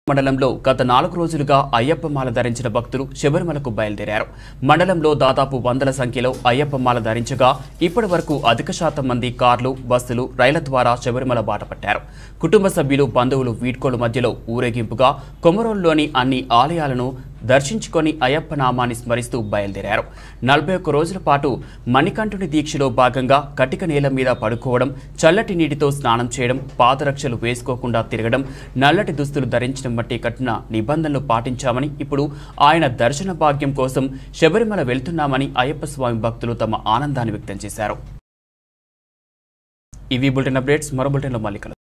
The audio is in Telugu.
మండలంలో గత నాలుగు రోజులుగా అయ్యప్ప మాల ధరించిన భక్తులు శబరిమలకు బయలుదేరారు మండలంలో దాదాపు వందల సంఖ్యలో అయ్యప్ప మాల ధరించగా ఇప్పటి వరకు అధిక శాతం మంది కార్లు బస్సులు రైళ్ల ద్వారా శబరిమల బాట పట్టారు కుటుంబ సభ్యులు బంధువులు వీడ్కోలు మధ్యలో ఊరేగింపుగా కొమరోల్లోని అన్ని ఆలయాలను దర్శించుకొని అయ్యప్ప నామాన్ని స్మరిస్తూ బయలుదేరారు నలభై ఒక్క రోజుల పాటు మణికంఠుని దీక్షలో భాగంగా కటిక నేల మీద పడుకోవడం చల్లటి నీటితో స్నానం చేయడం పాదరక్షలు వేసుకోకుండా తిరగడం నల్లటి దుస్తులు ధరించడం వంటి కఠిన నిబంధనలు పాటించామని ఇప్పుడు ఆయన దర్శన భాగ్యం కోసం శబరిమల వెళ్తున్నామని అయ్యప్ప స్వామి భక్తులు తమ ఆనందాన్ని వ్యక్తం చేశారు ఇవి బులెటిన్ అప్డేట్స్ మరో బులెటిన్లో మళ్ళీ కలుద్దాం.